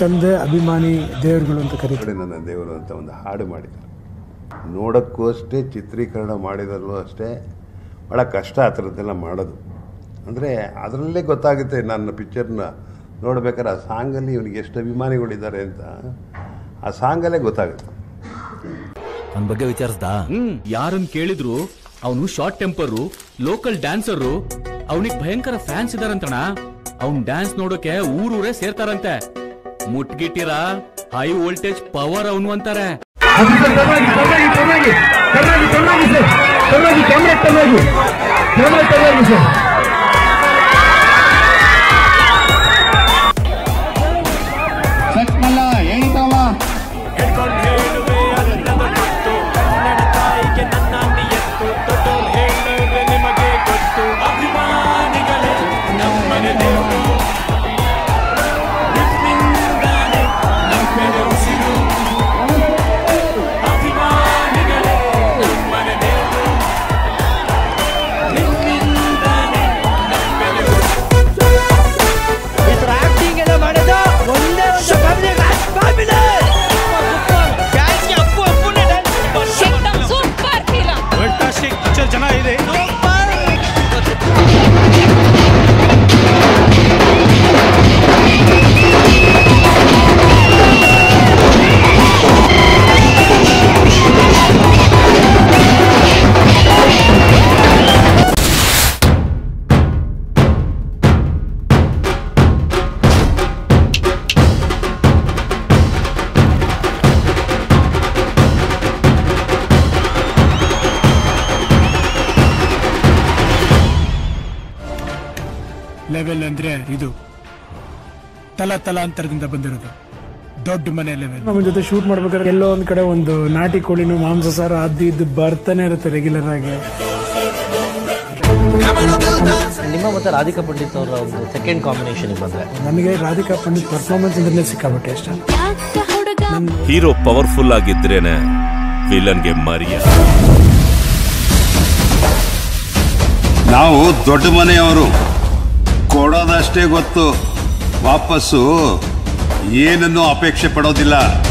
ತಂದೆ ಅಭಿಮಾನಿ ದೇವರುಗಳು ಅಂತ ಕರೀತಾರೆ ಕಡೆ ನನ್ನ ದೇವರು ಅಂತ ಒಂದು ಹಾಡು ಮಾಡಿದ್ದಾರೆ ನೋಡೋಕ್ಕೂ ಅಷ್ಟೇ ಚಿತ್ರೀಕರಣ ಮಾಡಿದಲ್ಲೂ ಅಷ್ಟೇ ಭಾಳ ಕಷ್ಟ ಆ ಥರದ್ದೆಲ್ಲ ಮಾಡೋದು ಅಂದರೆ ಅದರಲ್ಲೇ ಗೊತ್ತಾಗುತ್ತೆ ನನ್ನ ಪಿಕ್ಚರ್ನ ನೋಡ್ಬೇಕಾದ್ರೆ ಆ ಸಾಂಗಲ್ಲಿ ಇವನಿಗೆ ಎಷ್ಟು ಅಭಿಮಾನಿಗಳಿದ್ದಾರೆ ಅಂತ ಆ ಸಾಂಗಲ್ಲೇ ಗೊತ್ತಾಗುತ್ತೆ ಅವನ ಬಗ್ಗೆ ವಿಚಾರಿಸ್ದ ಹ್ಮ್ ಯಾರನ್ ಕೇಳಿದ್ರು ಅವನು ಶಾರ್ಟ್ ಟೆಂಪರು ಲೋಕಲ್ ಡ್ಯಾನ್ಸರು ಅವನಿಗೆ ಭಯಂಕರ ಫ್ಯಾನ್ಸ್ ಇದಾರಂತಣ ಅವ್ನ್ ಡ್ಯಾನ್ಸ್ ನೋಡೋಕೆ ಊರೂರೇ ಸೇರ್ತಾರಂತೆ ಮುಟ್ಗಿಟ್ಟಿರ ಹೈ ವೋಲ್ಟೇಜ್ ಪವರ್ ಅವನು ಅಂತಾರೆ ಆಕ್ಟಿಂಗ್ ಎಲ್ಲ ಮಾಡೋದು ಒಂದೇ ಒಂದು ಅಪ್ಪು ಅಪ್ಪುನೇ ಸೂಪರ್ ಹೀರೋ ಲೆವೆಲ್ ಅಂದ್ರೆ ಇದು ತಲ ತಲಾಂತರದಿಂದ ಬಂದಿರೋದು ದೊಡ್ಡ ಮನೆ ಲೆವೆಲ್ ನಮ್ಮ ಜೊತೆ ಶೂಟ್ ಮಾಡ್ಬೇಕಾದ್ರೆ ಎಲ್ಲೋ ಒಂದ್ ಕಡೆ ಒಂದು ನಾಟಿ ಕೋಳಿನು ಮಾಂಸ ಸಾರು ಅದು ಇದು ಬರ್ತಾನೆ ಇರುತ್ತೆ ರೆಗ್ಯುಲರ್ ಆಗಿ ನಿಮ್ಮ ಮತ್ತೆ ರಾಧಿಕಾ ಪಂಡಿತ್ ಅವರ ಒಂದು ಸೆಕೆಂಡ್ ಕಾಂಬಿನೇಷನ್ ಬಂದ್ರೆ ನನಗೆ ರಾಧಿಕಾ ಪಂಡಿತ್ ಪರ್ಫಾರ್ಮೆನ್ಸ್ ಇಂದಲೇ ಸಿಕ್ಕಾಬಿಟ್ಟೆ ಇಷ್ಟ ಹುಡುಗ ಹೀರೋ ಪವರ್ಫುಲ್ ಆಗಿದ್ರೇನೆ ವಿಲನ್ಗೆ ಮರಿಯ ನಾವು ದೊಡ್ಡ ಮನೆಯವರು ಕೊಡೋದಷ್ಟೇ ಗೊತ್ತು ವಾಪಸ್ಸು ಏನನ್ನೂ ಅಪೇಕ್ಷೆ ಪಡೋದಿಲ್ಲ